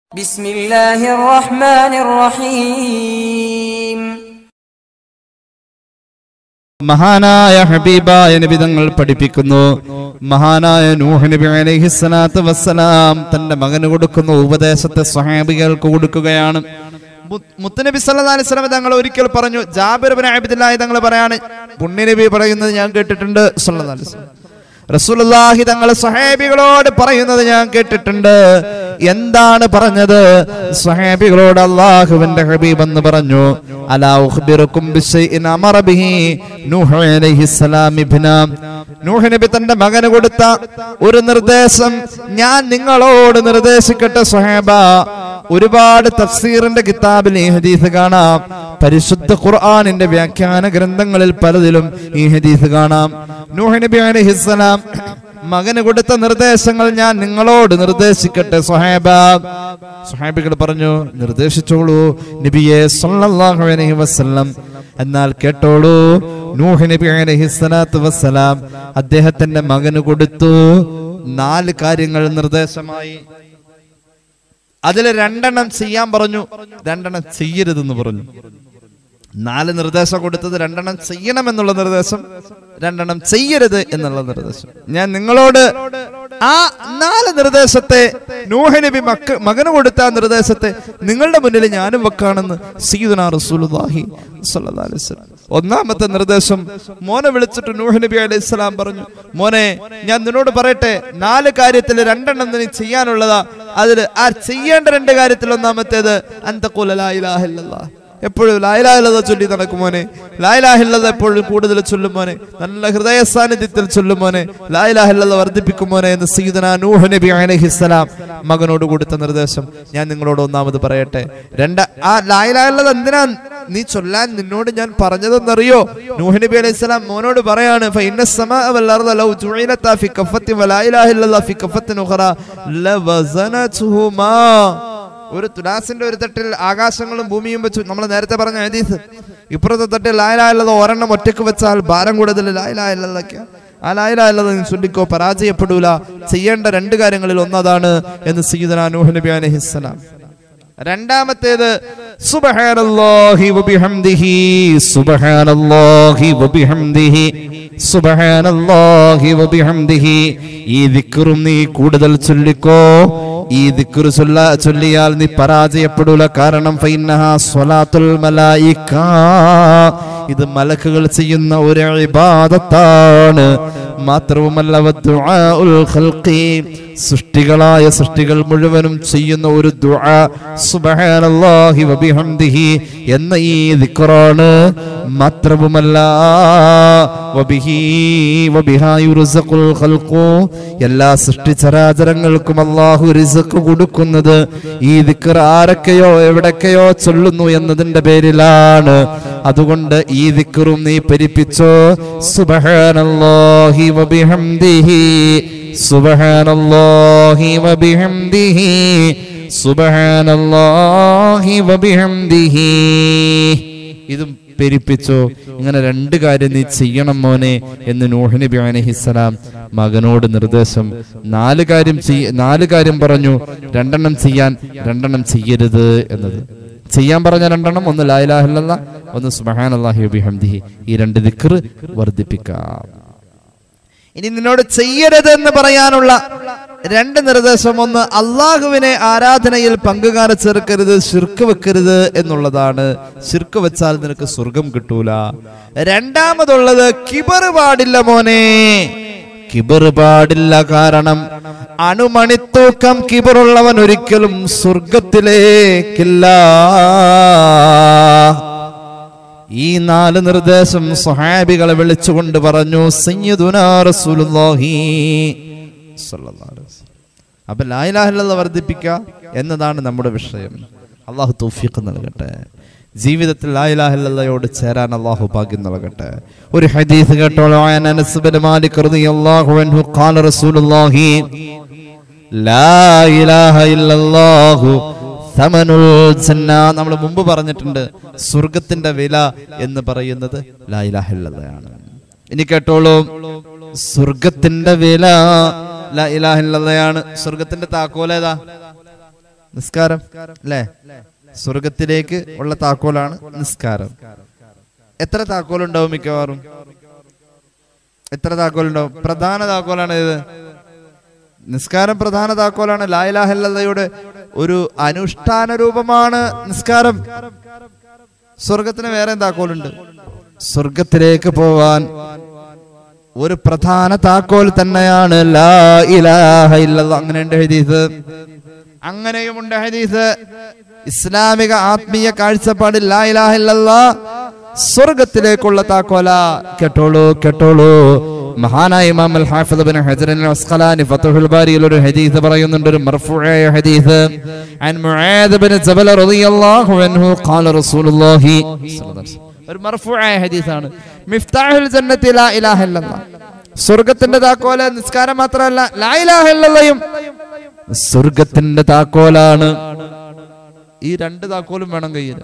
بسم الله الرحمن الرحيم മഹാനായ ഹബീബായ നബി തങ്ങൾ പഠിപ്പിക്കുന്നു മഹാനായ നൂഹ് നബി അലൈഹിസ്സലാത്തു വസ്സലാം തന്റെ മകന് കൊടുക്കുന്ന ഉപദേശത്തെ സ്വഹാബികൾക്ക് കൊടുക്കുകയാണ് മു- മുത്തുനബി സല്ലല്ലാഹു അലൈഹി വസല്ലം തങ്ങൾ ഒരിക്കൽ പറഞ്ഞു ജാബിർ ബിൻ അബ്ദുല്ലാഹി തങ്ങൾ പറയാണ് പുണ്യ നബി പറയുന്നത് ഞാൻ കേട്ടിട്ടുണ്ട് സല്ലല്ലാഹു അലൈഹി വസല്ലം റസൂലുള്ളാഹി തങ്ങൾ സ്വഹാബികളോട് പറയുന്നത് ഞാൻ കേട്ടിട്ടുണ്ട് എന്താണ് പറഞ്ഞത് സ്വഹാബികളോട് അള്ളാഹുവിന്റെ ഹബീബ് എന്ന് പറഞ്ഞു അലാ ഉഖ്ബിറുക്കും ബിശൈഇൻ അമറ ബിഹി നൂഹ് അലൈഹിസ്സലാം ഇബ്ന നൂഹ് നബി തന്റെ മകന് കൊടുത്ത ഒരു നിർദ്ദേശം ഞാൻ നിങ്ങളോട് നിർദ്ദേശിക്കട്ടെ സ്വഹാബ ഒരുപാട് തഫ്സീറിന്റെ കിതാബിൽ ഈ ഹദീസ് കാണാം പരിശുദ്ധ ഖുർആനിന്റെ വ്യാഖ്യാന ഗ്രന്ഥങ്ങളിൽ പലതിലും ഈ ഹദീസ് കാണാം നൂഹ് നബി അലൈഹിസ്സലാം മകന് കൊടുത്ത നിർദ്ദേശങ്ങൾ ഞാൻ നിങ്ങളോട് നിർദ്ദേശിക്കട്ടെ സുഹൈബ സുഹൈബികൾ പറഞ്ഞു നിർദ്ദേശിച്ചോളൂ നബിയെ സല്ലല്ലാഹു അലൈഹി വസല്ലം എന്നാൽ കേട്ടോളൂ നൂഹ് നബി അലൈഹി സ്വലാത്തു വസ്സലാം അദ്ദേഹത്തിന്റെ മകന് കൊടുത്തു നാല് കാര്യങ്ങൾ നിർദ്ദേശമായി അതിൽ രണ്ടെണ്ണം ചെയ്യാൻ പറഞ്ഞു രണ്ടെണ്ണം ചെയ്യരുതെന്ന് പറഞ്ഞു നാല് നിർദ്ദേശം കൊടുത്തത് രണ്ടെണ്ണം ചെയ്യണം എന്നുള്ള നിർദ്ദേശം രണ്ടെണ്ണം ചെയ്യരുത് എന്നുള്ള നിർദ്ദേശം ഞാൻ നിങ്ങളോട് ആ നാല് നിർദ്ദേശത്തെ നൂഹനബി മക്ക മകന് കൊടുത്ത ആ നിർദ്ദേശത്തെ നിങ്ങളുടെ മുന്നിൽ ഞാനും വെക്കാണെന്ന് സീദുന റസൂലുള്ളാഹി സ്വല്ലല്ലാഹു അലൈഹി വസല്ലം ഒന്നാമത്തെ നിർദ്ദേശം മോനെ വിളിച്ചിട്ട് നൂഹ് നബി അലൈഹി സ്വലാം പറഞ്ഞു മോനെ ഞാൻ നിന്നോട് പറയട്ടെ നാല് കാര്യത്തിൽ രണ്ടെണ്ണം നീ ചെയ്യാനുള്ളതാ അതിൽ ആ ചെയ്യേണ്ട രണ്ട് കാര്യത്തിൽ ഒന്നാമത്തേത് അന്തഖുല ലാ ഇലാഹ ഇല്ലല്ലാഹ് എപ്പോഴും ലായിലാഹില്ലത ചൊല്ലി നടക്കും മോനെ ലായിലാഹില്ലത എപ്പോഴും കൂടുതൽ ചൊല്ലും മോനെ നല്ല ഹൃദയ സാന്നിധ്യത്തിൽ ചൊല്ലും മോനെ ലായിലാഹില്ലത വർദ്ധിപ്പിക്കും മോനെ എന്ന് സീദന നൂഹ് നബി അലൈഹിസ്സലാം മകനോട് കൊടുത്ത നിർദ്ദേശം ഞാൻ നിങ്ങളോട് ഒന്നാമത് പറയട്ടെ രണ്ട് ആ ലായിലാഹില്ലത എന്തിനാ നീ ചൊല്ലാൻ നിന്നോട് ഞാൻ പറഞ്ഞതെന്നറിയോ നൂഹ് നബി അലൈഹി സ്വലാം മോനോട് പറയാണ് "ഫഇന്ന السماء والأرض لو جعلتا في كفة ولا إله إلا الله في كفة أخرى لوزنتهما ഒരു തുലാസിന്റെ ഒരു തട്ടിൽ ആകാശങ്ങളും ഭൂമിയും വെച്ചു നമ്മൾ നേരത്തെ പറഞ്ഞ ഹദീസ് ഇപ്പുറത്തെ തട്ടിൽ ലായലായുള്ളത് ഒരെണ്ണം ഒറ്റക്ക് വെച്ചാൽ ഭാരം കൂടുതൽ ലായലായുള്ളതൊക്കെ ആ ലായലായുള്ളത് നീ ചൊല്ലിക്കോ പരാജയപ്പെടൂല ചെയ്യേണ്ട രണ്ട് കാര്യങ്ങളിൽ ഒന്നതാണ് എന്ന് സീദന നൂഹ് നബി അലൈഹിസ്സലാം രണ്ടാമത്തേത് സുബ്ഹാനല്ലാഹി വബിഹംദിഹി സുബ്ഹാനല്ലാഹി വബിഹംദിഹി സുബ്ഹാനല്ലാഹി വബിഹംദിഹി ഈ ദിക്റും നീ കൂടുതൽ ചൊല്ലിക്കോ ഈ ദിക്ർ ചൊല്ല ചൊല്ലിയാൽ നീ പരാജയപ്പെടൂല കാരണം ഫൈനഹ സ്വലാത്തുൽ മലായിക ഇത് മലക്കുകൾ ചെയ്യുന്ന ഒരു ഇബാദത്താണ് മാത്രവുമല്ല വദ്ദുആഉൽ ഖൽഖി സൃഷ്ടികളായ സൃഷ്ടികൾ മുഴുവനും ചെയ്യുന്ന ഒരു ദുആ സുബ്ഹാനല്ലാഹി വബിഹംദിഹി എന്ന ഈ ദിക്റാണ് മാത്രവുമല്ല വബിഹി വബിഹാ യുർസഖുൽ ഖൽഖു എല്ലാ സൃഷ്ടിചരാചരങ്ങൾക്കും അല്ലാഹു റിസ്ക് കൊടുക്കുന്നത് ഈ ദിക്ർ ആരൊക്കെയോ എവിടൊക്കെയോ ചൊല്ലുന്നു എന്നതിന്റെ പേരിലാണ് അതുകൊണ്ട് ഈ ദിക്റും നീ പരിപ്പിച്ചോ സുബ്ഹാനല്ലാഹി വബിഹംദിഹി സുബ്ഹാനല്ലാഹി വബിഹംദിഹി സുബ്ഹാനല്ലാഹി വബിഹംദിഹി ഇതും പെരിപ്പിച്ചോ ഇങ്ങനെ രണ്ട് കാര്യം നീ ചെയ്യണം മോനെ എന്ന് നൂഹ് നബി അലൈഹിസ്സലാം മകനോട് നിർദ്ദേശം നാല് കാര്യം ചെയ്യ നാല് കാര്യം പറഞ്ഞു രണ്ടെണ്ണം ചെയ്യാൻ രണ്ടെണ്ണം ചെയ്യരുത് എന്നത് ചെയ്യാൻ പറഞ്ഞ രണ്ടെണ്ണം ഒന്ന് ലായിലാഹില്ല ഒന്ന് സുബ്ഹാനല്ലാഹി വബിഹംദിഹി ഈ രണ്ട് ദിക്ർ വർദ്ധിപ്പിക്കാം ഇനി നിന്നോട് ചെയ്യരുത് എന്ന് പറയാനുള്ള രണ്ട് നിർദ്ദേശം ഒന്ന് അള്ളാഹുവിനെ ആരാധനയിൽ പങ്കുകാരെ ചേർക്കരുത് ശിർക്ക് വെക്കരുത് എന്നുള്ളതാണ് ശിർക്ക് വെച്ചാൽ നിനക്ക് സ്വർഗം കിട്ടൂല രണ്ടാമതുള്ളത് കിബർ പാടില്ല മോനെ കിബർ പാടില്ല കാരണം അണുമണിത്തൂക്കം കിബറുള്ളവൻ ഒരിക്കലും സ്വർഗത്തിലേക്കില്ല ഈ നാല് നിർദ്ദേശം സ്വഹാബികളെ വിളിച്ചുകൊണ്ട് പറഞ്ഞു സയ്യിദുനാ റസൂലുള്ളാഹി സ്വല്ലല്ലാഹു അലൈഹി വസല്ലം. അപ്പൊ ലായിലാഹില്ല വർദ്ധിപ്പിക്കുക എന്നതാണ് നമ്മുടെ വിഷയം അള്ളാഹു തൗഫീഖ് നൽകട്ടെ ജീവിതത്തിൽ ലായിലാഹില്ലയോട് ചേരാൻ അള്ളാഹു ഭാഗ്യം നൽകട്ടെ ഒരു ഹദീസ് കേട്ടോളൂ അൻ അനസ് ബിൻ മാലിക് റളിയല്ലാഹു അൻഹു ഖാല റസൂലുള്ളാഹി ലാ ഇലാഹ ഇല്ലല്ലാഹു സമനുൽ ജന്ന നമ്മൾ മുമ്പ് പറഞ്ഞിട്ടുണ്ട് സ്വർഗത്തിന്റെ വില എന്ന് പറയുന്നത് ലാ ഇലാഹ ഇല്ലല്ലയാണ് ഇനി കേട്ടോളൂ സ്വർഗത്തിന്റെ വില ലാ ഇലാഹ ഇല്ലല്ലയാണ് സ്വർഗത്തിന്റെ താക്കോലേതാ നിസ്കാരം അല്ലേ സ്വർഗത്തിലേക്ക് ഉള്ള താക്കോലാണ് നിസ്കാരം എത്ര താക്കോലുണ്ടാവും മിക്കവാറും എത്ര താക്കോലുണ്ടാവും പ്രധാന താക്കോലാണ് ഇത് നിസ്കാരം പ്രധാന താക്കോലാണ് ലായിലാഹല്ലയുടെ ഒരു അനുഷ്ഠാന രൂപമാണ് നിസ്കാരം സ്വർഗത്തിന് വേറെ താക്കോലുണ്ട് സ്വർഗത്തിലേക്ക് പോവാൻ ഒരു പ്രധാന താക്കോൽ തന്നെയാണ് ലാ ഇലാഹ ഇല്ലല്ലാഹ് അങ്ങനെയുണ്ട് ഹദീസ് അങ്ങനെയുമുണ്ട് ഹദീസ് ഇസ്ലാമിക ആത്മീയ കാഴ്ചപ്പാടിൽ ലാ ഇലാഹ ഇല്ലല്ലാഹ് സ്വർഗത്തിലേക്കുള്ള താക്കോല കേട്ടോളൂ കേട്ടോളൂ മഹാനായ ഇമാം അൽ ഹാഫിദ് ഇബ്നു ഹജർ അൽ അസ്ഖലാനി ഫത്ഹുൽ ബാരിയിൽ ഒരു ഹദീസ് പറയുന്നുണ്ട് ഒരു മർഫൂആയ ഹദീസ് അൻ മുആദ് ഇബ്നു ജബൽ റളിയല്ലാഹു അൻഹു ഖാല റസൂലുള്ളാഹി സ്വല്ലല്ലാഹു അലൈഹി വസല്ലം ഒരു മർഫൂആയ ഹദീസാണ് മിഫ്താഹുൽ ജന്നത്തി ലാ ഇലാഹ ഇല്ലല്ലാഹ് സ്വർഗത്തിന്റെ താക്കോല് നിസ്കാരം മാത്രമല്ല ലാ ഇലാഹ ഇല്ലല്ലയും സ്വർഗത്തിന്റെ താക്കോലാണ് ഈ രണ്ട് താക്കോലും വേണം കയ്യിൽ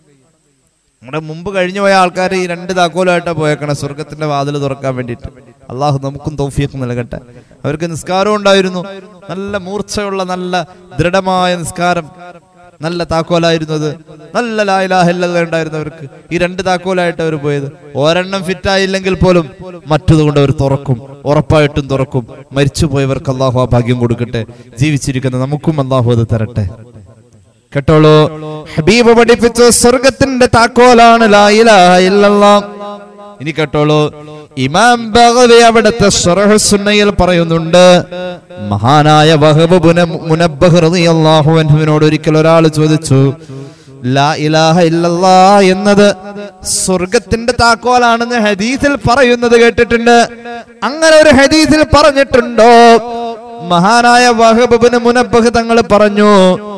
നമ്മുടെ മുമ്പ് കഴിഞ്ഞു പോയ ആൾക്കാർ ഈ രണ്ട് താക്കോലായിട്ടാണ് പോയേക്കണം സ്വർഗത്തിന്റെ വാതിൽ തുറക്കാൻ വേണ്ടിയിട്ട് അള്ളാഹു നമുക്കും തൗഫീഖ് നൽകട്ടെ അവർക്ക് നിസ്കാരം ഉണ്ടായിരുന്നു നല്ല മൂർച്ചയുള്ള നല്ല ദൃഢമായ നിസ്കാരം നല്ല താക്കോലായിരുന്നു അത് നല്ല ലായിലാഹില്ല ഉണ്ടായിരുന്നവർക്ക് ഈ രണ്ട് താക്കോലായിട്ട് അവർ പോയത് ഒരെണ്ണം ഫിറ്റായില്ലെങ്കിൽ പോലും മറ്റതുകൊണ്ട് അവർ തുറക്കും ഉറപ്പായിട്ടും തുറക്കും മരിച്ചുപോയവർക്ക് അള്ളാഹു ആ ഭാഗ്യം കൊടുക്കട്ടെ ജീവിച്ചിരിക്കുന്ന നമുക്കും അള്ളാഹു അത് തരട്ടെ കേട്ടോളൂ ഹബീബ് പഠിപ്പിച്ച സ്വർഗത്തിന്റെ താക്കോലാണ് ലാ ഇലാഹ ഇല്ലല്ലാഹ് ഇനി കേട്ടോളൂ ഇമാം ബഗവി അവിടുത്തെ ശറഹ് സുന്നയിൽ പറയുന്നുണ്ട് മഹാനായ വഹബ് ബുന- മുനബ്ബഹ് റളിയല്ലാഹു അൻഹുവിനോട് ഒരിക്കൽ ഒരാൾ ചോദിച്ചു ലാ ഇലാഹ ഇല്ലല്ലാ എന്നത് സ്വർഗത്തിന്റെ താക്കോലാണെന്ന് ഹദീസിൽ പറയുന്നത് കേട്ടിട്ടുണ്ട് അങ്ങനെ ഒരു ഹദീസിൽ പറഞ്ഞിട്ടുണ്ടോ മഹാനായ വഹബിന് മുനബ്ബഹ് തങ്ങൾ പറഞ്ഞു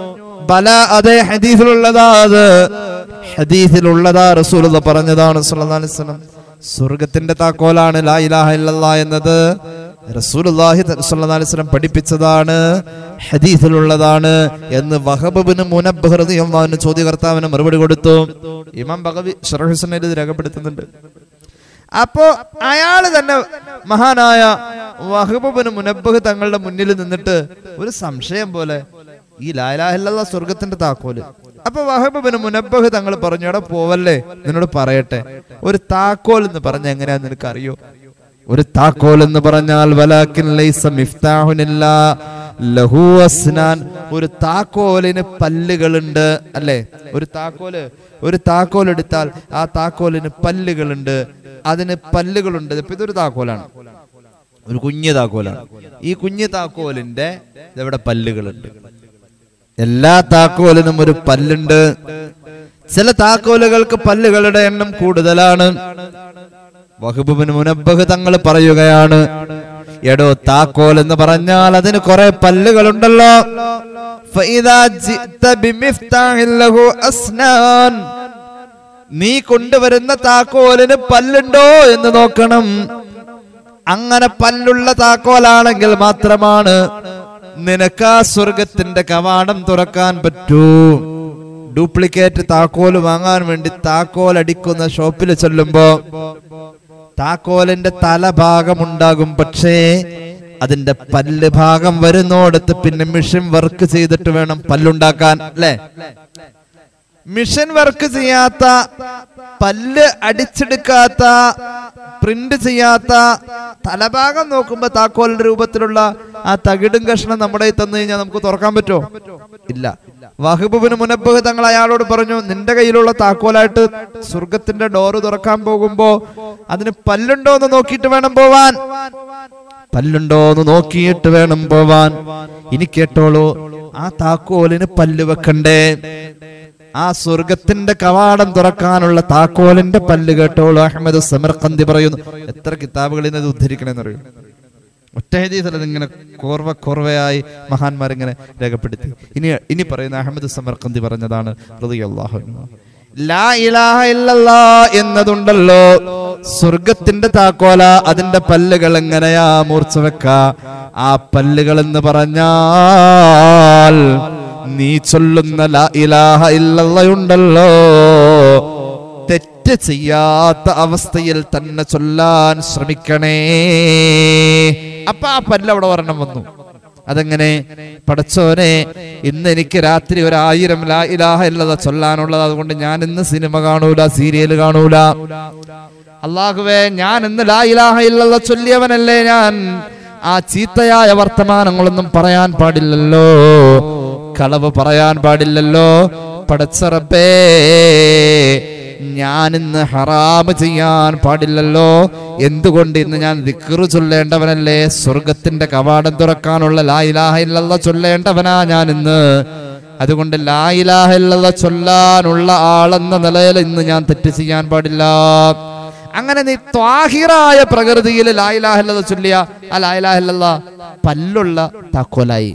ബല അതെ ഹദീസിലുള്ളതാ അത് ഹദീസിലുള്ളതാ റസൂൽ പറഞ്ഞതാണ് സല്ലല്ലാഹു അലൈഹി വസല്ലം സ്വർഗത്തിന്റെ താക്കോലാണ് ലാ ഇലാഹ ഇല്ലല്ലാ എന്നത് റസൂലുള്ളാഹി സല്ലല്ലാഹു അലൈഹി വസല്ലം പഠിപ്പിച്ചതാണ് ഹദീസിലുള്ളതാണ് എന്ന് വഹബിന് മുനബ്ബഹ് റളിയല്ലാഹു അൻഹു ചോദ്യകർത്താവിന് മറുപടി കൊടുത്തു ഇമാം ബഗവി ഷറഹ് ഹുസൈനിൽ ഇത് രേഖപ്പെടുത്തുന്നുണ്ട് അപ്പോ അയാള് തന്നെ മഹാനായ വഹബുബിന് മുനബ്ബഹ് തങ്ങളുടെ മുന്നിൽ നിന്നിട്ട് ഒരു സംശയം പോലെ ഈ ലാലാഹില്ല സ്വർഗത്തിന്റെ താക്കോല് അപ്പൊ വഹബുബിന് മുനബ്ബഹ് തങ്ങൾ പറഞ്ഞു എടാ പോവല്ലേ നിന്നോട് പറയട്ടെ ഒരു താക്കോൽ എന്ന് പറഞ്ഞ എങ്ങനെയാ നിനക്ക് അറിയോ ഒരു താക്കോൽ എന്ന് പറഞ്ഞാൽ വലാക്കിൻ ലൈസ മിഫ്താഹുനില്ല ലഹു അസ്നാൻ ഒരു താക്കോലിന് പല്ലുകളുണ്ട് അല്ലേ ഒരു താക്കോല് ഒരു താക്കോൽ എടുത്താൽ ആ താക്കോലിന് പല്ലുകളുണ്ട് അതിന് പല്ലുകളുണ്ട് ഇപ്പൊ ഇതൊരു താക്കോലാണ് ഒരു കുഞ്ഞു താക്കോലാണ് ഈ കുഞ്ഞു താക്കോലിന്റെ ഇവിടെ പല്ലുകളുണ്ട് എല്ലാ താക്കോലിനും ഒരു പല്ലുണ്ട് ചില താക്കോലുകൾക്ക് പല്ലുകളുടെ എണ്ണം കൂടുതലാണ് വഹബുബിന് മുനബ്ബഹ് തങ്ങൾ പറയുകയാണ് എടോ താക്കോൽ എന്ന് പറഞ്ഞാൽ അതിന് കുറെ പല്ലുകളുണ്ടല്ലോ ഫഇദാ ജിഅത ബിമിഫ്താഹിൻ ലഹു അസ്നാൻ നീ കൊണ്ടുവരുന്ന താക്കോലിന് പല്ലുണ്ടോ എന്ന് നോക്കണം അങ്ങനെ പല്ലുള്ള താക്കോലാണെങ്കിൽ മാത്രമാണ് നിനക്ക് ആ സ്വർഗത്തിന്റെ കവാടം തുറക്കാൻ പറ്റൂ ഡ്യൂപ്ലിക്കേറ്റ് താക്കോല് വാങ്ങാൻ വേണ്ടി താക്കോൽ അടിക്കുന്ന ഷോപ്പിൽ ചെല്ലുമ്പോ താക്കോലിന്റെ തലഭാഗം ഉണ്ടാകും പക്ഷേ അതിന്റെ പല്ല് ഭാഗം വരുന്നോടത്ത് പിന്നെ മിഷൻ വർക്ക് ചെയ്തിട്ട് വേണം പല്ലുണ്ടാക്കാൻ അല്ലേ മിഷൻ വർക്ക് ചെയ്യാത്ത പല്ല് അടിച്ചെടുക്കാത്ത പ്രിന്റ് ചെയ്യാത്ത തലഭാഗം നോക്കുമ്പോ താക്കോലിന്റെ രൂപത്തിലുള്ള ആ തകിടും കഷ്ണം നമ്മുടെ കയ്യിൽ തന്നു കഴിഞ്ഞാൽ നമുക്ക് തുറക്കാൻ പറ്റുമോ ഇല്ല വാഹിബുബിന് മുനബ്ബഹ് തങ്ങൾ അയാളോട് പറഞ്ഞു നിന്റെ കയ്യിലുള്ള താക്കോലായിട്ട് സ്വർഗത്തിന്റെ ഡോറ് തുറക്കാൻ പോകുമ്പോ അതിന് പല്ലുണ്ടോ എന്ന് നോക്കിയിട്ട് വേണം പോവാൻ പല്ലുണ്ടോ എന്ന് നോക്കിയിട്ട് വേണം പോവാൻ ഇനി കേട്ടോളൂ ആ താക്കോലിന് പല്ല് വെക്കണ്ടേ ആ സ്വർഗത്തിന്റെ കവാടം തുറക്കാനുള്ള താക്കോലിന്റെ പല്ല് കേട്ടോളൂ അഹമ്മദ് സമർഖന്തി പറയുന്നു എത്ര കിതാബുകളിൽ നിന്ന് ഇത് ഉദ്ധരിക്കണമെന്ന് അറിയൂ ഒറ്റ ഹദീസല്ല ഇങ്ങനെ കോർവ കോർവയായി മഹാന്മാർ ഇങ്ങനെ രേഖപ്പെടുത്തി ഇനി ഇനി പറയുന്ന അഹമ്മദ് സമർഖന്തി പറഞ്ഞതാണ് റളിയല്ലാഹു അൻഹു. ലാ ഇലാഹ ഇല്ലല്ലാ എന്നതുണ്ടല്ലോ സ്വർഗത്തിന്റെ താക്കോല അതിന്റെ പല്ലുകൾ എങ്ങനെയാ മൂർച്ച വെക്ക ആ പല്ലുകൾ എന്ന് പറഞ്ഞാൽ നീ ചൊല്ലുന്ന ലാ ഇലാഹ ഇല്ലല്ലയുണ്ടല്ലോ തെറ്റ് ചെയ്യാത്ത അവസ്ഥയിൽ തന്നെ ചൊല്ലാൻ ശ്രമിക്കണേ അപ്പൊ ആ പല്ല് അവിടെ ഒരെണ്ണം വന്നു അതെങ്ങനെ പടച്ചോനെ ഇന്ന് എനിക്ക് രാത്രി ഒരു ആയിരം ലാ ഇലാഹ ഇല്ലത ചൊല്ലാനുള്ളത് അതുകൊണ്ട് ഞാൻ ഇന്ന് സിനിമ കാണൂല സീരിയൽ കാണൂല അള്ളാഹുവേ ഞാൻ ഇന്ന് ലാ ഇലാഹ ഇല്ലത ചൊല്ലിയവനല്ലേ ഞാൻ ആ ചീത്തയായ വർത്തമാനങ്ങളൊന്നും പറയാൻ പാടില്ലല്ലോ കളവ് പറയാൻ പാടില്ലല്ലോ പടച്ചറപ്പേ ഞാൻ ഇന്ന് ഹറാമ് ചെയ്യാൻ പാടില്ലല്ലോ എന്തുകൊണ്ട് ഇന്ന് ഞാൻ ദിക്റ് ചൊല്ലേണ്ടവനല്ലേ സ്വർഗത്തിന്റെ കവാടം തുറക്കാനുള്ള ലാ ഇലാഹ ഇല്ലല്ലാ ചൊല്ലേണ്ടവനാ ഞാൻ ഇന്ന് അതുകൊണ്ട് ലാ ഇലാഹ ഇല്ലല്ലാ ചൊല്ലാനുള്ള ആളെന്ന നിലയിൽ ഇന്ന് ഞാൻ തെറ്റ് ചെയ്യാൻ പാടില്ല അങ്ങനെ നീ ത്വാഹിറായ പ്രകൃതിയിൽ ലാ ഇലാഹ ഇല്ലല്ലാ ചൊല്ലിയ ആ ലാ ഇലാഹ ഇല്ലല്ലാ പല്ലുള്ള താക്കോലായി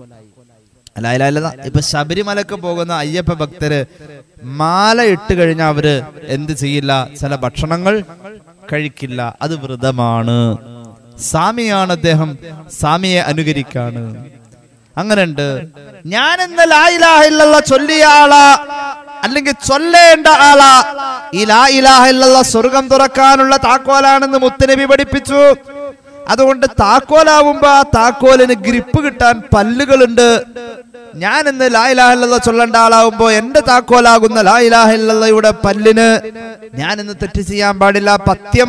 അല്ലാ ഇപ്പൊ ശബരിമലക്ക് പോകുന്ന അയ്യപ്പ ഭക്തര് മാല ഇട്ട് കഴിഞ്ഞാൽ അവര് എന്ത് ചെയ്യില്ല ചില ഭക്ഷണങ്ങൾ കഴിക്കില്ല അത് വ്രതമാണ് സാമിയാണ് അദ്ദേഹം സാമിയെ അനുകരിക്കാണ് അങ്ങനെയുണ്ട് ഞാൻ ഇന്ന് ലായിലാഹില്ല ചൊല്ലിയ ആളാ അല്ലെങ്കിൽ ചൊല്ലേണ്ട ആളാ ഈ ലാ ഇലാഹില്ല സ്വർഗം തുറക്കാനുള്ള താക്കോലാണെന്ന് മുത്തനബി പഠിപ്പിച്ചു അതുകൊണ്ട് താക്കോലാവുമ്പോ ആ താക്കോലിന് ഗ്രിപ്പ് കിട്ടാൻ പല്ലുകളുണ്ട് ഞാൻ ഇന്ന് ലായിലാഹില്ല ചൊല്ലേണ്ട ആളാവുമ്പോ എന്റെ താക്കോലാകുന്ന ലായിലാഹില്ലയുടെ പല്ലിന് ഞാൻ ഇന്ന് തെറ്റ് ചെയ്യാൻ പാടില്ല പത്യം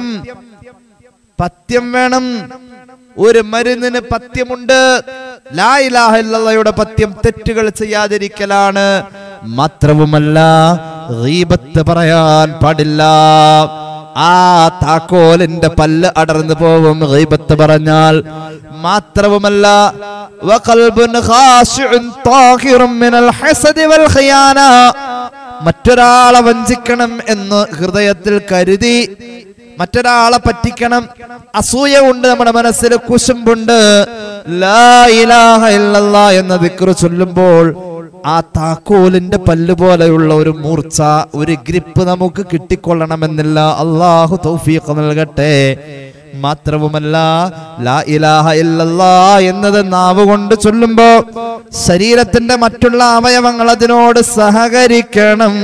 പത്യം വേണം ഒരു മരുന്നിന് പത്യമുണ്ട് ലായിലാഹില്ലയുടെ പത്യം തെറ്റുകൾ ചെയ്യാതിരിക്കലാണ് മാത്രവുമല്ല ഗീബത്ത് പറയാൻ പാടില്ല ആ താക്കോലിന്റെ പല്ല് അടർന്നു പോവും ഗീബത്ത് പറഞ്ഞാൽ മാത്രവുമല്ല വഖൽബുൻ ഖാശിഉൻ താഹിറുൻ മിനൽ ഹസദി വൽ ഖിയാന മറ്റൊരാളെ വഞ്ചിക്കണം എന്ന് ഹൃദയത്തിൽ കരുതി മറ്റൊരാളെ പറ്റിക്കണം അസൂയ ഉണ്ട് നമ്മുടെ മനസ്സിൽ കുശുമ്പുണ്ട് ലാ ഇലാഹ ഇല്ലല്ലാ എന്ന ദിക്റ് ചൊല്ലുമ്പോൾ ആ താക്കോലിന്റെ പല്ല് പോലെയുള്ള ഒരു മൂർച്ച ഒരു ഗ്രിപ്പ് നമുക്ക് കിട്ടിക്കൊള്ളണമെന്നില്ല അള്ളാഹു തൗഫീഖ് നൽകട്ടെ മാത്രവുമല്ല ലാ ഇലാഹ ഇല്ലല്ലാ എന്നത് നാവ് കൊണ്ട് ചൊല്ലുമ്പോ ശരീരത്തിന്റെ മറ്റുള്ള അവയവങ്ങൾ അതിനോട് സഹകരിക്കണം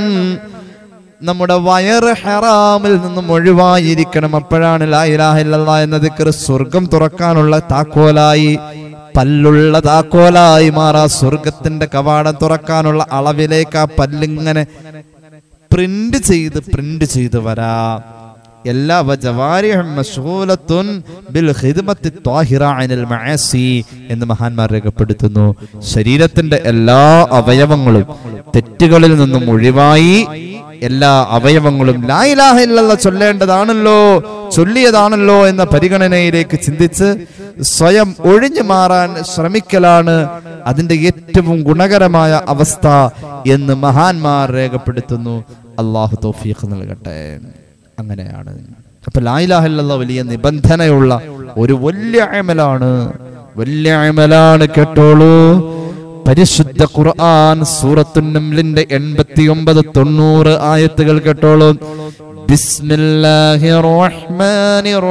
നമ്മുടെ വയറ് ഹറാമിൽ നിന്നും ഒഴിവായിരിക്കണം അപ്പോഴാണ് ലാ ഇലാഹ ഇല്ലല്ലാ എന്ന ദിക്റ് സ്വർഗം തുറക്കാനുള്ള താക്കോലായി പല്ലുള്ള താക്കോലായി മാറാ സ്വർഗത്തിന്റെ കവാടം തുറക്കാനുള്ള അളവിലേക്ക് ആ പല്ലിങ്ങനെ പ്രിന്റ് ചെയ്ത് പ്രിന്റ് ചെയ്ത് വരാ എല്ലാ വജവാരിഹും മശ്ഗൂലത്തുൻ ബിൽ ഖിദ്മത്തി ത്വാഹിറ അനിൽ മഅസി എന്ന് മഹാന്മാർ രേഖപ്പെടുത്തുന്നു ശരീരത്തിന്റെ എല്ലാ അവയവങ്ങളും തെറ്റുകളിൽ നിന്നും ഒഴിവായി എല്ലാ അവയവങ്ങളും ലാ ഇലാഹ ഇല്ലല്ലാഹ് ചൊല്ലേണ്ടതാണല്ലോ ചൊല്ലിയതാണല്ലോ എന്ന പരിഗണനയിലേക്ക് ചിന്തിച്ച് സ്വയം ഒഴിഞ്ഞു മാറാൻ ശ്രമിക്കലാണ് അതിന്റെ ഏറ്റവും ഗുണകരമായ അവസ്ഥ എന്ന് മഹാന്മാർ രേഖപ്പെടുത്തുന്നു അള്ളാഹു തൗഫീഖ് നൽകട്ടെ അങ്ങനെയാണ് അപ്പൊ ലായിലാഹില്ല വലിയ നിബന്ധനയുള്ള ഒരു വലിയ അമലാണ് വലിയ അമലാണ് കേട്ടോളൂ പരിശുദ്ധ ഖുർആൻ സൂറത്തുൻ നംലിന്റെ എൺപത്തി ഒമ്പത് തൊണ്ണൂറ് ആയത്തുകൾ കേട്ടോളൂ ബിസ്മില്ലാഹിർ റഹ്മാനിർ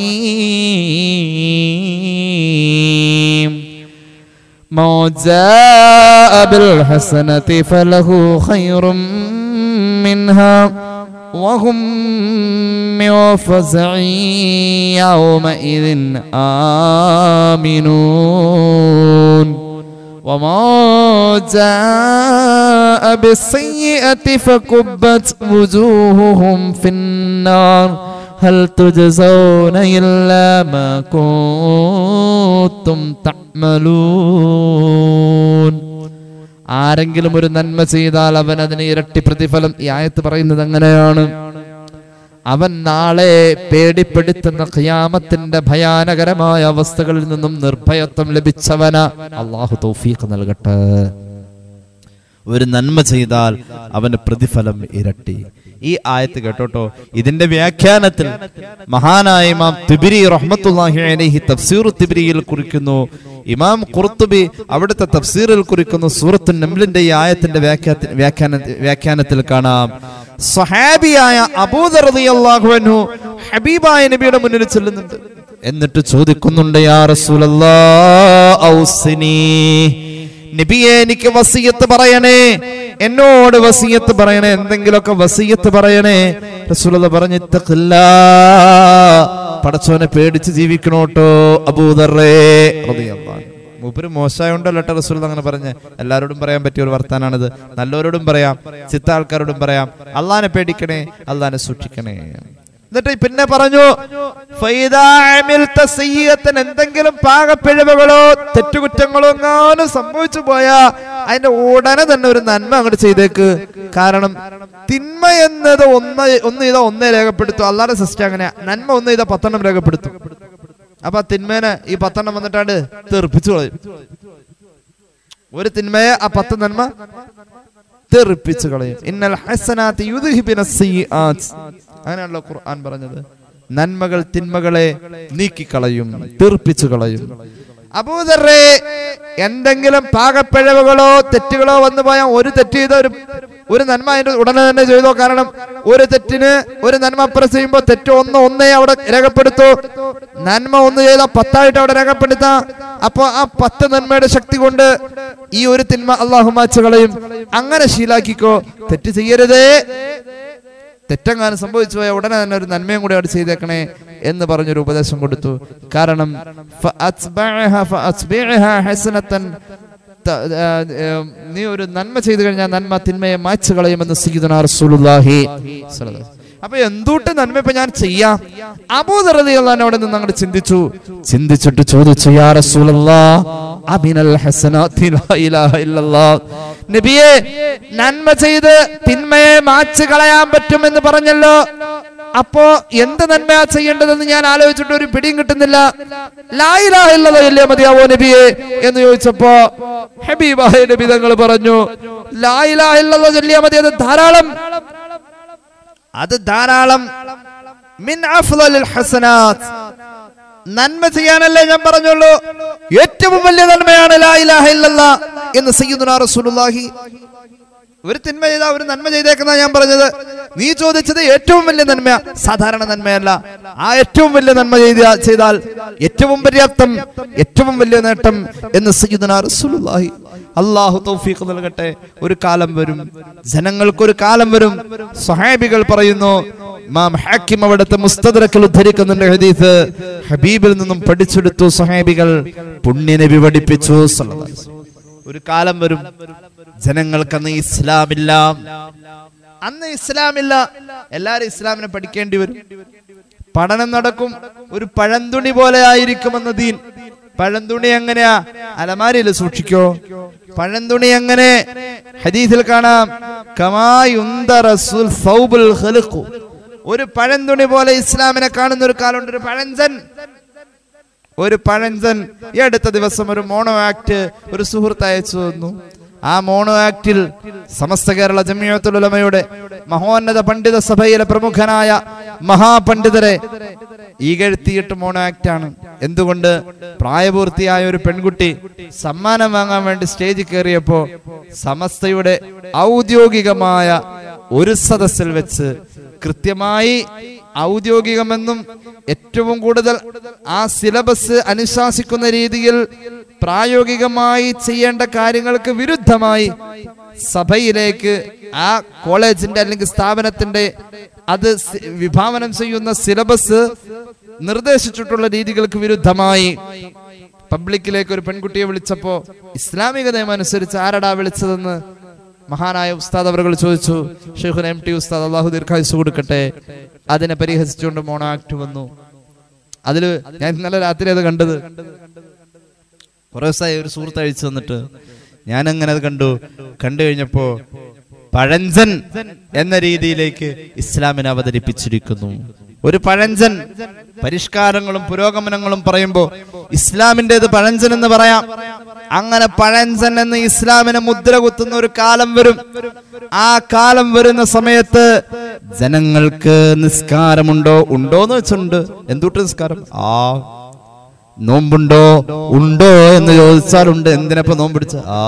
റഹീം ما جاء بالحسنة فله خير منها وهم من فزع يومئذ آمنون وما جاء بالسيئة فكبت وجوههم في النار هل تجزون إلا ما كنتم تعملون ആരെങ്കിലും ഒരു നന്മ ചെയ്താൽ അവൻ അതിന് ഇരട്ടി പ്രതിഫലം ഈ ആയത്ത് പറയുന്നത് അങ്ങനെയാണ് അവൻ നാളെ പേടിപ്പെടുത്തുന്ന ഖിയാമത്തിന്റെ ഭയാനകരമായ അവസ്ഥകളിൽ നിന്നും നിർഭയത്വം ലഭിച്ചവന അള്ളാഹു തൗഫീഖ് നൽകട്ടെ ഒരു നന്മ ചെയ്താൽ അവന് പ്രതിഫലം ഇരട്ടി ഈ ആയത്ത് കേട്ടോട്ടോ ഇതിന്റെ വ്യാഖ്യാനത്തിൽ മഹാനായ ഇമാം തിബിരി റഹ്മത്തുള്ളാഹി അലൈഹി തഫ്സീർ തിബിരിയിൽ കുറിക്കുന്നു ഇമാം ഖുർത്തുബി അവിടുത്തെ തഫ്സീറിൽ കുറിക്കുന്നു സൂറത്തു നംലിന്റെ ഈ ആയത്തിന്റെ വ്യാഖ്യാന വ്യാഖ്യാന വ്യാഖ്യാനത്തിൽ കാണാം സ്വഹാബിയായ അബൂദർ റളിയല്ലാഹു അൻഹു ഹബീബായ നബിയുടെ മുന്നിൽ ചെല്ലുന്നുണ്ട് എന്നിട്ട് ചോദിക്കുന്നുണ്ട് യാ റസൂലല്ലാഹ് ഔസിനി നബിയെ എനിക്ക് വസീയത്ത് പറയണേ എന്നോട് വസീയത്ത് പറയണേ എന്തെങ്കിലുമൊക്കെ വസീയത്ത് പറയണേ റസൂലത പറഞ്ഞിട്ടില്ല പടച്ചോനെ പേടിച്ച് ജീവിക്കണോട്ടോ അബൂദറേ റളിയല്ലാഹു അൻഹു. മൂപ്പര് മോശമായോണ്ടല്ലോ കേട്ടോ റസൂൽ അങ്ങനെ പറഞ്ഞ് എല്ലാവരോടും പറയാൻ പറ്റിയ ഒരു വർത്താനാണിത് നല്ലവരോടും പറയാം ചിത്ത ആൾക്കാരോടും പറയാം അള്ളാനെ പേടിക്കണേ അള്ളാനെ സൂക്ഷിക്കണേ എന്നിട്ട് പിന്നെ പറഞ്ഞു "ഫൈദാ അമിൽത സയ്യിഅത്തൻ", എന്തെങ്കിലും പാകപ്പിഴവുകളോ തെറ്റുകുറ്റങ്ങളോ എങ്ങാനും സംഭവിച്ചു പോയാ അതിന്റെ ഉടനെ തന്നെ ഒരു നന്മ അങ്ങോട്ട് ചെയ്തേക്ക് കാരണം തിന്മ എന്നത് ഒന്ന് ഒന്ന് ചെയ്താൽ ഒന്നേ രേഖപ്പെടുത്തും അല്ലാതെ സിസ്റ്റം അങ്ങനെയാ നന്മ ഒന്ന് ചെയ്താൽ പത്തെണ്ണം രേഖപ്പെടുത്തും അപ്പൊ ആ തിന്മേനെ ഈ പത്തെണ്ണം വന്നിട്ടാണ്ട് തെറിപ്പിച്ചു കളയും ഒരു തിന്മയെ ആ പത്ത് നന്മ തെറിപ്പിച്ചു കളയും ഇന്നൽ ഹസനാത്തി യുദ്ഹിബിന സയ്യിആത്ത് അങ്ങനെയാണല്ലോ ഖുർആൻ പറഞ്ഞത് നന്മകൾ തിന്മകളെ നീക്കിക്കളയും തീർപ്പിച്ചു കളയും അബൂദറേ എന്തെങ്കിലും പാകപ്പിഴവുകളോ തെറ്റുകളോ വന്നു പോയാൽ ഒരു തെറ്റ് ചെയ്ത ഒരു ഒരു നന്മ അതിന്റെ ഉടനെ തന്നെ ചെയ്തോ കാരണം ഒരു തെറ്റിന് ഒരു നന്മ പ്രസ് ചെയ്യുമ്പോൾ തെറ്റ് ഒന്ന് ഒന്നേ അവിടെ രേഖപ്പെടുത്തൂ നന്മ ഒന്ന് ചെയ്താൽ പത്തായിട്ട് അവിടെ രേഖപ്പെടുത്താം അപ്പൊ ആ പത്ത് നന്മയുടെ ശക്തി കൊണ്ട് ഈ ഒരു തിന്മ അള്ളാഹു മാച്ചു കളയും അങ്ങനെ ശീലാക്കിക്കോ തെറ്റ് ചെയ്യരുതേ തെറ്റെങ്ങാനും സംഭവിച്ചു പോയ ഉടനെ തന്നെ ഒരു നന്മയും കൂടി അവിടെ ചെയ്തേക്കണേ എന്ന് പറഞ്ഞൊരു ഉപദേശം കൊടുത്തു കാരണം ഫഅത്ബഅഹ ഫഅത്ബിഅഹ ഹസനത്തൻ ത- ആ, ഏം, നീ ഒരു നന്മ ചെയ്തു കഴിഞ്ഞാൽ നന്മ തിന്മയെ മായ്ച്ചു കളയുമെന്ന് സയ്യിദുനാ റസൂലുള്ളാഹി സ്വല്ലല്ലാഹു അലൈഹി വസല്ലം. അപ്പൊ എന്തുട്ട് നന്മ ഇപ്പൊ ഞാൻ ചെയ്യാം അബൂദറദിയാണ് അവിടെ നിന്ന് അങ്ങോട്ട് ചിന്തിച്ചു ചിന്തിച്ചിട്ട് ചോദിച്ചു യാ റസൂലല്ലാ അബിനൽ ഹസനാത്തി ലാ ഇലാഹ ഇല്ലല്ലാ നബിയെ നന്മ ചെയ്ത് തിന്മയെ മാച്ച് കളയാൻ പറ്റുമെന്ന് പറഞ്ഞല്ലോ അപ്പോ എന്ത് നന്മയാ ചെയ്യേണ്ടതെന്ന് ഞാൻ ആലോചിച്ചിട്ട് ഒരു പിടിയും കിട്ടുന്നില്ല ലായിലാഹില്ലതോ ഇല്ലേ മതിയാവോ നബിയെ എന്ന് ചോദിച്ചപ്പോ ഹബീബായ നബി തങ്ങൾ പറഞ്ഞു ലായിലാഹില്ലതോ ചൊല്ലിയാ മതി അത് ധാരാളം അത് ധാരാളം മിൻ അഫ്ളലിൽ ഹസനാത്ത് നന്മ ചെയ്യാനല്ലേ ഞാൻ പറഞ്ഞുള്ളൂ ഏറ്റവും വലിയ നന്മയാണ് ലാ ഇലാഹ ഇല്ലല്ലാ എന്ന് സയ്യിദുനാ റസൂലുള്ളാഹി ഒരു തിന്മ ചെയ്താ ഒരു നന്മ ചെയ്തേക്കുന്ന ഞാൻ പറഞ്ഞത് നീ ചോദിച്ചത് ഏറ്റവും വലിയ നന്മ സാധാരണ നന്മയല്ല ആ ഏറ്റവും വലിയ നന്മ ചെയ്ത ചെയ്താൽ ഏറ്റവും പര്യാപ്തം ഏറ്റവും വലിയ നേട്ടം എന്ന് സയ്യിദുനാ റസൂലുള്ളാഹി അള്ളാഹു തൗഫീഖ് നൽകട്ടെ ഒരു കാലം വരും ജനങ്ങൾക്കൊരു കാലം വരും സ്വഹാബികൾ പറയുന്നു മാം ഹാക്കിം അവിടുത്തെ മുസ്തദറക്കിൽ ഉദ്ധരിക്കുന്നുണ്ട് ഹദീസ് ഹബീബിൽ നിന്നും പഠിച്ചെടുത്തു സ്വഹാബികൾ പുണ്യനബി പഠിപ്പിച്ചു സല്ലല്ലാഹു അലൈഹി വസല്ലം. ഒരു കാലം വരും ജനങ്ങൾക്ക് അന്ന് ഇസ്ലാമില്ല അന്ന് ഇസ്ലാമില്ല എല്ലാരും ഇസ്ലാമിനെ പഠിക്കേണ്ടി വരും പഠനം നടക്കും ഒരു പഴന്തുണി പോലെ ആയിരിക്കുമെന്ന് ദീൻ പഴന്തുണി എങ്ങനെയാ അലമാരിയിൽ സൂക്ഷിക്കോ പഴന്തുണി എങ്ങനെ ഹദീസിൽ കാണാം കമായുന്ദ റസൂൽ സൗബുൽ ഖൽഖു. ഒരു പഴന്തുണി പോലെ ഇസ്ലാമിനെ കാണുന്ന ഒരു കാലമുണ്ട് ഒരു പഴഞ്ചൻ ഒരു പഴഞ്ചൻ ഈ അടുത്ത ദിവസം ഒരു മോണോ ആക്ട് ഒരു സുഹൃത്ത് അയച്ചു തന്നു ആ മോണോ ആക്ടിൽ സമസ്ത കേരള ജമിയത്തുൽ ഉലമയുടെ മഹോന്നത പണ്ഡിത സഭയിലെ പ്രമുഖനായ മഹാപണ്ഡിതരെ ഈകഴ്ത്തിയിട്ട് മോണോ ആക്ട് ആണ് എന്തുകൊണ്ട് പ്രായപൂർത്തിയായ ഒരു പെൺകുട്ടി സമ്മാനം വാങ്ങാൻ വേണ്ടി സ്റ്റേജിൽ കയറിയപ്പോ സമസ്തയുടെ ഔദ്യോഗികമായ ഒരു സദസ്സിൽ വെച്ച് കൃത്യമായി ഔദ്യോഗികമെന്നും ഏറ്റവും കൂടുതൽ ആ സിലബസ് അനുശാസിക്കുന്ന രീതിയിൽ പ്രായോഗികമായി ചെയ്യേണ്ട കാര്യങ്ങൾക്ക് വിരുദ്ധമായി സഭയിലേക്ക് ആ കോളേജിന്റെ അല്ലെങ്കിൽ സ്ഥാപനത്തിന്റെ അത് സി- വിഭാവനം ചെയ്യുന്ന സിലബസ് നിർദ്ദേശിച്ചിട്ടുള്ള രീതികൾക്ക് വിരുദ്ധമായി പബ്ലിക്കിലേക്ക് ഒരു പെൺകുട്ടിയെ വിളിച്ചപ്പോ ഇസ്ലാമിക നിയമം അനുസരിച്ച് ആരടാ വിളിച്ചതെന്ന് മഹാനായ ഉസ്താദ് അവർ ചോദിച്ചു ഷെയ്ഖുൻ എം ടി ഉസ്താദ് അള്ളാഹു ദീർഘായുസ് കൊടുക്കട്ടെ അതിനെ പരിഹസിച്ചുകൊണ്ട് മോണോ ആക്ട് വന്നു അതില് ഞാൻ ഇന്നലെ രാത്രി അത് കണ്ടത് കുറെ ദിവസമായി ഒരു സുഹൃത്ത് അഴിച്ചു തന്നിട്ട് ഞാൻ അങ്ങനെ അത് കണ്ടു കണ്ടു കഴിഞ്ഞപ്പോ പഴഞ്ചൻ എന്ന രീതിയിലേക്ക് ഇസ്ലാമിനെ അവതരിപ്പിച്ചിരിക്കുന്നു ഒരു പഴഞ്ചൻ പരിഷ്കാരങ്ങളും പുരോഗമനങ്ങളും പറയുമ്പോ ഇസ്ലാമിൻ്റെത് പഴഞ്ചൻ എന്ന് പറയാം അങ്ങനെ പഴഞ്ചൻ എന്ന് ഇസ്ലാമിനെ മുദ്ര കുത്തുന്ന ഒരു കാലം വരും ആ കാലം വരുന്ന സമയത്ത് ജനങ്ങൾക്ക് നിസ്കാരമുണ്ടോ ഉണ്ടോന്ന് വെച്ചുണ്ട് എന്തുട്ട് നിസ്കാരം ആ നോമ്പുണ്ടോ ഉണ്ടോ എന്ന് ചോദിച്ചാൽ ഉണ്ട് എന്തിനപ്പോ നോമ്പ് പിടിച്ച ആ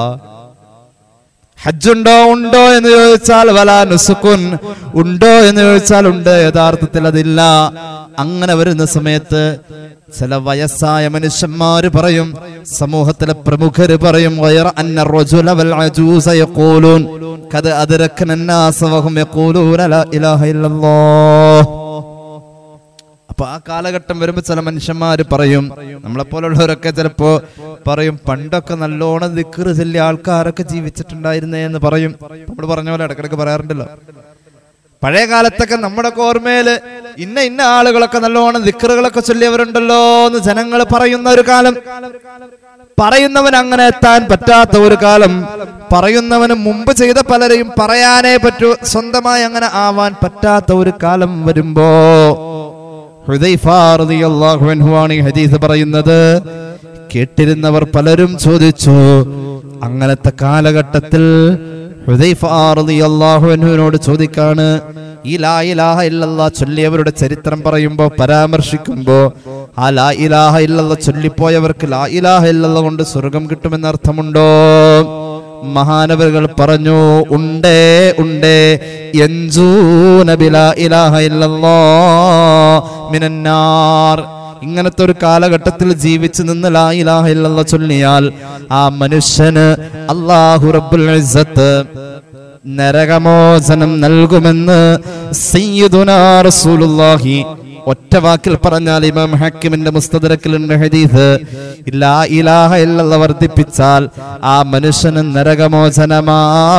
ഹജ്ജുണ്ടോ ഉണ്ടോ എന്ന് ചോദിച്ചാൽ വല നുസുക്കുൻ ഉണ്ടോ എന്ന് ചോദിച്ചാൽ ഉണ്ട് യഥാർത്ഥത്തിൽ അതില്ല അങ്ങനെ വരുന്ന സമയത്ത് ചില വയസ്സായ മനുഷ്യന്മാര് പറയും സമൂഹത്തിലെ പ്രമുഖര് പറയും വയറ അന്ന റജുല വൽ അജൂസ യഖൂലൂൻ ഖദ് അദ്റക്ന الناس വഹും യഖൂലൂന ലാ ഇലാഹ ഇല്ലല്ലാഹ് അപ്പൊ ആ കാലഘട്ടം വരുമ്പോ ചില മനുഷ്യന്മാര് പറയും നമ്മളെപ്പോലുള്ളവരൊക്കെ ചിലപ്പോ പറയും പണ്ടൊക്കെ നല്ലോണം ദിക്കറ് ചെല്ലിയ ആൾക്കാരൊക്കെ ജീവിച്ചിട്ടുണ്ടായിരുന്നേ എന്ന് പറയും നമ്മൾ പറഞ്ഞ പോലെ ഇടക്കിടക്ക് പറയാറുണ്ടല്ലോ പഴയ കാലത്തൊക്കെ നമ്മുടെ ഓർമ്മയില് ഇന്ന ഇന്ന ആളുകളൊക്കെ നല്ലോണം ദിക്കറുകളൊക്കെ ചൊല്ലിയവരുണ്ടല്ലോ എന്ന് ജനങ്ങൾ പറയുന്ന ഒരു കാലം പറയുന്നവൻ അങ്ങനെ എത്താൻ പറ്റാത്ത ഒരു കാലം പറയുന്നവന് മുമ്പ് ചെയ്ത പലരെയും പറയാനേ പറ്റൂ സ്വന്തമായി അങ്ങനെ ആവാൻ പറ്റാത്ത ഒരു കാലം വരുമ്പോ ഹുദൈഫ റളിയല്ലാഹു അൻഹു ആണ് ഈ ഹദീസ് പറയുന്നത് കേട്ടിരുന്നവർ പലരും ചോദിച്ചു അങ്ങനത്തെ കാലഘട്ടത്തിൽ ഹുദൈഫ റളിയല്ലാഹു അൻഹുവിനോട് ചോദിക്കാണ് ഈ ലാ ഇലാഹ ഇല്ലല്ലാ ചൊല്ലിയവരുടെ ചരിത്രം പറയുമ്പോ പരാമർശിക്കുമ്പോ ആ ലാ ഇലാഹ ഇല്ലല്ലാ ചൊല്ലിപ്പോയവർക്ക് ലാ ഇലാഹ ഇല്ലല്ലാ കൊണ്ട് സ്വർഗം കിട്ടുമെന്ന് അർത്ഥമുണ്ടോ മഹാനവറുകൾ പറഞ്ഞു ഉണ്ടേ ഉണ്ടേ യൻസൂന ബിലാ ഇലാഹ ഇല്ലല്ലാ മിനന്നാർ ഇങ്ങനത്തെ ഒരു കാലഘട്ടത്തിൽ ജീവിച്ചു നിന്ന് ലാ ഇലാഹ ഇല്ലല്ലാ ചൊല്ലിയാൽ ആ മനുഷ്യന് അല്ലാഹു റബ്ബുൽ ഇസ്സത്ത് നരകമോചനം നൽകുമെന്ന് സയ്യിദുനാ റസൂലുള്ളാഹി ഒറ്റ വാക്കിൽ പറഞ്ഞാൽ ഇമാം ഹക്കിമിന്റെ മുസ്തദരക്കിലുണ്ട് ഹദീസ് ലാ ഇലാഹ ഇല്ലല്ലാ വർദ്ധിപ്പിച്ചാൽ ആ മനുഷ്യന് നരകമോചനമാ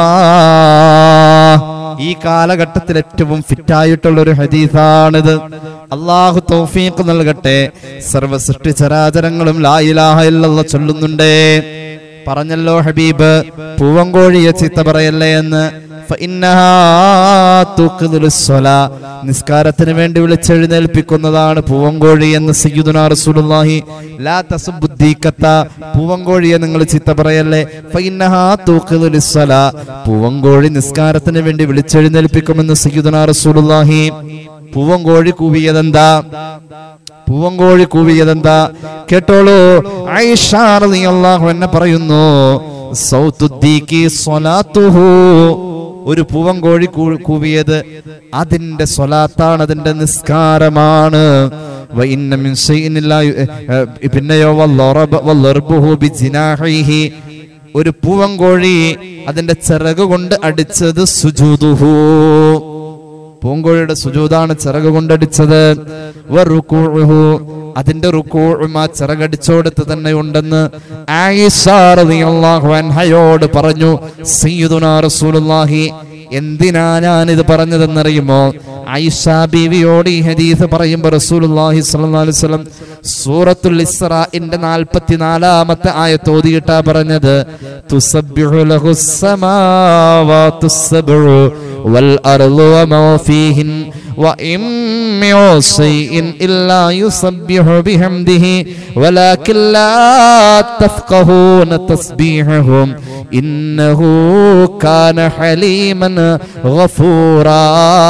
ഈ കാലഘട്ടത്തിൽ ഏറ്റവും ഫിറ്റായിട്ടുള്ള ഒരു ഹദീസാണിത് അള്ളാഹു തൗഫീഖ് നൽകട്ടെ സർവ സൃഷ്ടി ചരാചരങ്ങളും ലാ ഇലാഹ ഇല്ലല്ലാ ചൊല്ലുന്നുണ്ടേ പറഞ്ഞല്ലോ ഹബീബ് പൂവങ്കോഴിയെ ചീത്ത പറയല്ലേ എന്ന് ഫഇന്നഹാ തുഖ്ദിലു സ്വലാ. നിസ്കാരത്തിന് വേണ്ടി വിളിച്ചെഴുന്നേൽപ്പിക്കുന്നതാണ് പൂവങ്കോഴി എന്ന് സയ്യിദുനാ റസൂലുള്ളാഹി ലാ തസുബ്ബുദ്ദീഖത്ത പൂവങ്കോഴിയെ നിങ്ങൾ ചീത്ത പറയല്ലേ ഫഇന്നഹാ തുഖ്ദിലു സ്വലാ. പൂവങ്കോഴി നിസ്കാരത്തിന് വേണ്ടി വിളിച്ചെഴുന്നേൽപ്പിക്കുമെന്ന് സയ്യിദുനാ റസൂലുള്ളാഹി പൂവങ്കോഴി കൂവിയതെന്താ പൂവങ്കോഴി കൂവിയതെന്താ കേട്ടോളൂ ആയിഷ റളിയല്ലാഹു എന്നെ പറയുന്നു സൗത്തുദ്ദീഖി സ്വലാത്തുഹു ഒരു പൂവങ്കോഴി കൂ- കൂവിയത് അതിന്റെ സ്വലാത്താണ് അതിന്റെ നിസ്കാരമാണ് വഇന്ന മിൻ ശൈഇൻ ലാ യു- എ, എ, പിന്നെയോ വല്ലറബ വല്ലർബുഹു ബിജിനാഹിഹി ഒരു പൂവങ്കോഴി അതിന്റെ ചിറക് കൊണ്ട് അടിച്ചത് സുജൂദുഹു പൂങ്കോഴിയുടെ സുജൂതാണ് ചിറക് കൊണ്ടടിച്ചത് വറുകൂഉഹു. അതിന്റെ റുക്കൂഴും ആ ചിറകടിച്ചോടത്ത് തന്നെ ഉണ്ടെന്ന് ആയിഷ റളിയല്ലാഹു അൻഹയോട് പറഞ്ഞു സയ്യിദുനാ റസൂലുള്ളാഹി എന്തിനാ ഞാൻ ഇത് പറഞ്ഞതെന്നറിയുമോ ആയിഷ ബീവിയോട് ഈ ഹദീസ് പറയുമ്പോൾ റസൂലുള്ളാഹി സ്വല്ലല്ലാഹു അലൈഹി വസല്ലം സൂറത്തുൽ ഇസ്രാഇന്റെ 44ാമത്തെ ആയത്ത് ഓതിയിട്ടാ പറഞ്ഞത് തുസബ്ബിഹു ലഹുസ് സമാവാതുസ് സബ്ഉ വൽ അർളു വമാ ഫീഹിൻ وإن من شيء إلا يسبح بحمده ولكن لا تفقهون تسبيحهم إنه كان حليما غفورا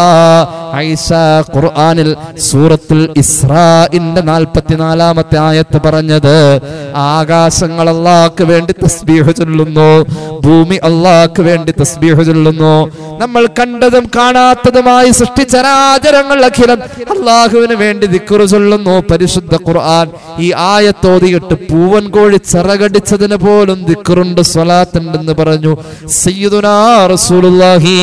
ഐസ ഖുർആനിൽ സൂറത്തുൽ ഇസ്രാഇന്റെ നാൽപ്പത്തിനാലാമത്തെ ആയത്ത് പറഞ്ഞത് ആകാശങ്ങൾ അള്ളാഹ്ക്ക് വേണ്ടി തസ്ബീഹ് ചൊല്ലുന്നു ഭൂമി അള്ളാഹ്ക്ക് വേണ്ടി തസ്ബീഹ് ചൊല്ലുന്നു നമ്മൾ കണ്ടതും കാണാത്തതുമായി സൃഷ്ടിച്ചരാചരങ്ങൾ അഖിലം അള്ളാഹുവിന് വേണ്ടി ദിക്കുറു ചൊല്ലുന്നു പരിശുദ്ധ ഖുർആൻ ഈ ആയത്തോതിയിട്ട് പൂവൻ കോഴി ചിറകടിച്ചതിന് പോലും ദിക്കുറുണ്ട് സ്വലാത്തുണ്ടെന്ന് പറഞ്ഞു സയ്യിദുനാ റസൂലുള്ളാഹി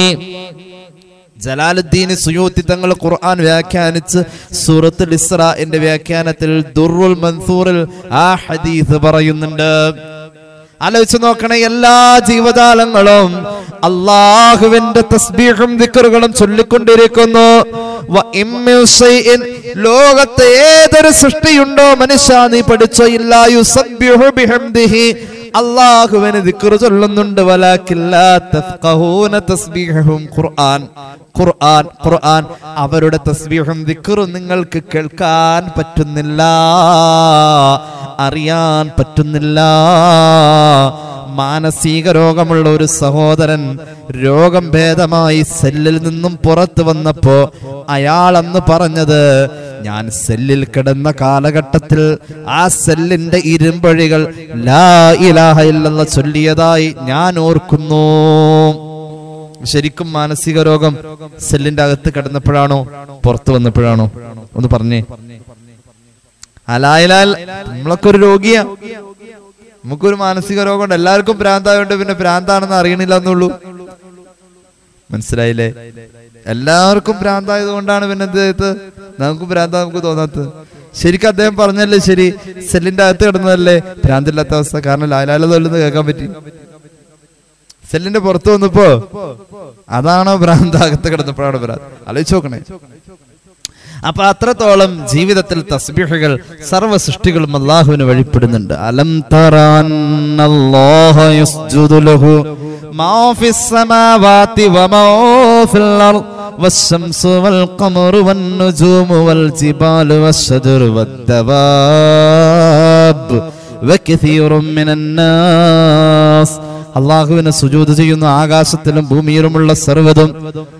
ജലാലുദ്ദീൻ സുയൂത്തി തങ്ങൾ ഖുർആൻ വ്യാഖ്യാനിച്ച് സൂറത്തുൽ ഇസ്രാന്റെ വ്യാഖ്യാനത്തിൽ ദുർറുൽ മൻസൂറിൽ ആ ഹദീസ് പറയുന്നുണ്ട് ആലോചിച്ച് നോക്കണേ എല്ലാ ജീവജാലങ്ങളും അള്ളാഹുവിന്റെ തസ്ബീഹും ദിക്കറുകളും ചൊല്ലിക്കൊണ്ടിരിക്കുന്നു വ ഇൻ മിൻ ശൈഇൻ ലോകത്തെ ഏതൊരു സൃഷ്ടിയുണ്ടോ മനുഷ്യ നീ പഠിച്ചോ ഇല്ലാ യുസബ്ബിഹു ബിഹംദിഹി അള്ളാഹുവിന് ദിക്റ് ചൊല്ലുന്നുണ്ട് വലാക്കില്ലാ തഫ്ഖഹൂന തസ്ബീഹും ഖുർആൻ ഖുർആൻ ഖുർആൻ അവരുടെ തസ്ബീഹും ദിക്റും നിങ്ങൾക്ക് കേൾക്കാൻ പറ്റുന്നില്ല അറിയാൻ പറ്റുന്നില്ല മാനസിക രോഗമുള്ള ഒരു സഹോദരൻ രോഗം ഭേദമായി സെല്ലിൽ നിന്നും പുറത്തു വന്നപ്പോ അയാൾ അന്ന് പറഞ്ഞത് ഞാൻ സെല്ലിൽ കിടന്ന കാലഘട്ടത്തിൽ ആ സെല്ലിന്റെ ഇരുമ്പഴികൾ ലാ ഇലാഹ ഇല്ലെന്ന് ചൊല്ലിയതായി ഞാൻ ഓർക്കുന്നു ശരിക്കും മാനസിക രോഗം സെല്ലിന്റെ അകത്ത് കിടന്നപ്പോഴാണോ പുറത്തു വന്നപ്പോഴാണോ ഒന്ന് പറഞ്ഞേ അലായലാൽ നമ്മളൊക്കെ ഒരു രോഗിയാ നമുക്കൊരു മാനസിക രോഗമുണ്ട് എല്ലാവർക്കും ഭ്രാന്തായോണ്ട് പിന്നെ ഭ്രാന്താണെന്ന് അറിയണില്ല എന്നുള്ളൂ മനസ്സിലായില്ലേ എല്ലാവർക്കും ഭ്രാന്തായത് കൊണ്ടാണ് പിന്നെ അദ്ദേഹത്ത് നമുക്ക് ഭ്രാന്ത നമുക്ക് തോന്നാത്തത് ശരിക്കും അദ്ദേഹം പറഞ്ഞല്ലേ ശരി സെല്ലിന്റെ അകത്ത് കിടന്നതല്ലേ ഭ്രാന്തില്ലാത്ത അവസ്ഥ കാരണം ലാലാല തൊല്ലെന്ന് കേൾക്കാൻ പറ്റി സെല്ലിന്റെ പുറത്ത് വന്നപ്പോ അതാണോ ഭ്രാന്ത് അകത്ത് കിടന്നപ്പോഴാണ് ഭ്രാന്ത് ആലോചിച്ച് നോക്കണേ അപ്പൊ അത്രത്തോളം ജീവിതത്തിൽ തസ്ബീഹുകൾ സർവ്വ സൃഷ്ടികളും അള്ളാഹുവിന് വഴിപ്പെടുന്നുണ്ട് അലം തറാന്നല്ലാഹ യസ്ജുദു ലഹു മാ ഫിസ് സമാവാതി വമാ ഫിൽ അർദ് والشمس والقمر والنجوم والجبال والشجر والدواب وكثير من الناس അള്ളാഹുവിന് സുജൂത് ചെയ്യുന്ന ആകാശത്തിലും ഭൂമിയിലുമുള്ള സർവ്വതും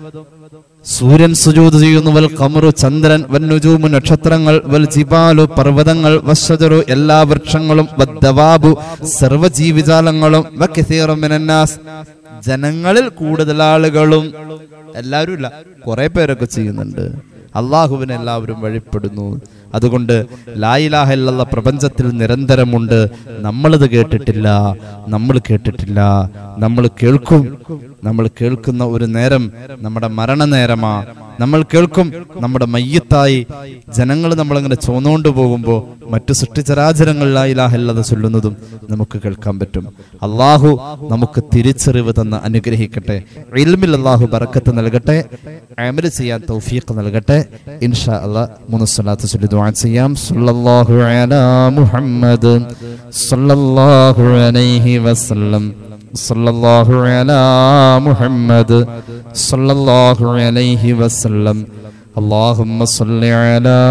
സൂര്യൻ സുജൂത് ചെയ്യുന്നു വൽ കമറു ചന്ദ്രൻ വന്നുജൂമു നക്ഷത്രങ്ങൾ വൽ ജിബാലു പർവ്വതങ്ങൾ വശജറു എല്ലാ വൃക്ഷങ്ങളും വദ്ദവാബു സർവ്വജീവിജാലങ്ങളും വക്കസീറു മിനന്നാസ് ജനങ്ങളിൽ കൂടുതൽ ആളുകളും എല്ലാവരും ഇല്ല കുറെ പേരൊക്കെ ചെയ്യുന്നുണ്ട് അള്ളാഹുവിനെ എല്ലാവരും വഴിപ്പെടുന്നു അതുകൊണ്ട് ലായിലാഹ ഇല്ലല്ല പ്രപഞ്ചത്തിൽ നിരന്തരമുണ്ട് നമ്മളിത് കേട്ടിട്ടില്ല നമ്മൾ കേട്ടിട്ടില്ല നമ്മൾ കേൾക്കും നമ്മൾ കേൾക്കുന്ന ഒരു നേരം നമ്മുടെ മരണനേരമാ നമ്മൾ കേൾക്കും നമ്മുടെ മയ്യത്തായി ജനങ്ങൾ നമ്മളങ്ങനെ ചോന്നുകൊണ്ട് പോകുമ്പോൾ മറ്റു സൃഷ്ടിചരാചരങ്ങൾ ലായിലാഹല്ലത് ചൊല്ലുന്നതും നമുക്ക് കേൾക്കാൻ പറ്റും അള്ളാഹു നമുക്ക് തിരിച്ചറിവ് തന്ന് അനുഗ്രഹിക്കട്ടെ ഇൽമിൽ അള്ളാഹു ബറക്കത്ത് നൽകട്ടെ അമല് ചെയ്യാൻ തൗഫീഖ് നൽകട്ടെ ഇൻഷാ അല്ലാ മൂന്ന് സ്വലാത്ത് ചൊല്ലി ദുആ ചെയ്യാം സല്ലല്ലാഹു അലാ മുഹമ്മദ് സല്ലല്ലാഹു അലൈഹി വസല്ലം സല്ലല്ലാഹു അലാ മുഹമ്മദ് സല്ലല്ലാഹു അലൈഹി വസല്ലം اللهم صل على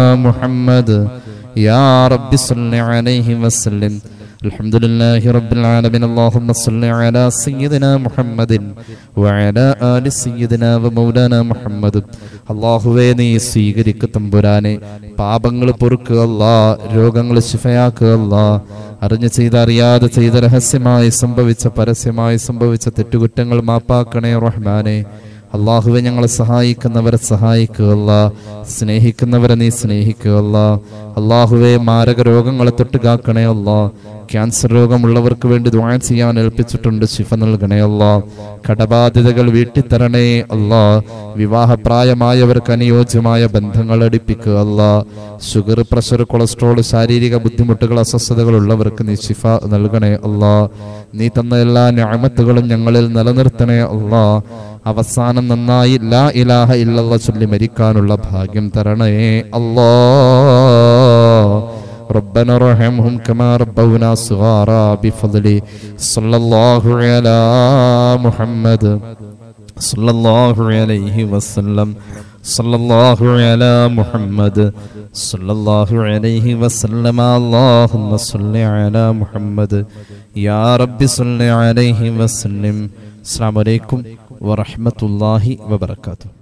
محمد يا رب صل عليه وسلم الحمد لله رب العالمين اللهم صل على سيدنا محمد وعلى آل سيدنا ومولانا محمد അള്ളാഹുവേ നീ സ്വീകരിക്കു തമ്പുരാനെ പാപങ്ങൾ പൊറുക്കുക അല്ലാ രോഗങ്ങൾ ശിഫയാക്കുക അല്ലാ അറിഞ്ഞു ചെയ്ത അറിയാതെ ചെയ്ത രഹസ്യമായി സംഭവിച്ച പരസ്യമായി സംഭവിച്ച തെറ്റുകുറ്റങ്ങൾ മാപ്പാക്കണേ റഹ്മാനെ അള്ളാഹുവെ ഞങ്ങളെ സഹായിക്കുന്നവരെ സഹായിക്കുകയല്ല സ്നേഹിക്കുന്നവരെ നീ സ്നേഹിക്കുകയല്ല അള്ളാഹുവെ മാരക രോഗങ്ങളെ തൊട്ട് കാക്കണേ അല്ല ക്യാൻസർ രോഗമുള്ളവർക്ക് വേണ്ടി ദ്വാ ചെയ്യാൻ ഏൽപ്പിച്ചിട്ടുണ്ട് ശിഫ നൽകണേ അല്ല കടബാധ്യതകൾ വീട്ടിത്തരണേ അല്ല വിവാഹപ്രായമായവർക്ക് അനുയോജ്യമായ ബന്ധങ്ങൾ അടുപ്പിക്കുക അല്ല ഷുഗർ പ്രഷർ കൊളസ്ട്രോൾ ശാരീരിക ബുദ്ധിമുട്ടുകൾ അസ്വസ്ഥതകൾ ഉള്ളവർക്ക് നീ ശിഫ നൽകണേ അല്ല നീ തന്ന എല്ലാ ഞാമത്തുകളും ഞങ്ങളിൽ നിലനിർത്തണേ അല്ലാ അവസാനം നന്നായി ലാ ഇലാഹ ഇല്ലല്ല ചൊല്ലി മരിക്കാനുള്ള ഭാഗ്യം തരണേ അല്ലാ ربنا ارحمهم كما ربونا صغارا بفضل صلى الله على محمد صلى الله عليه وسلم صلى الله على محمد صلى الله عليه وسلم اللهم صل على محمد يا رب صل عليه وسلم السلام عليكم ورحمة الله وبركاته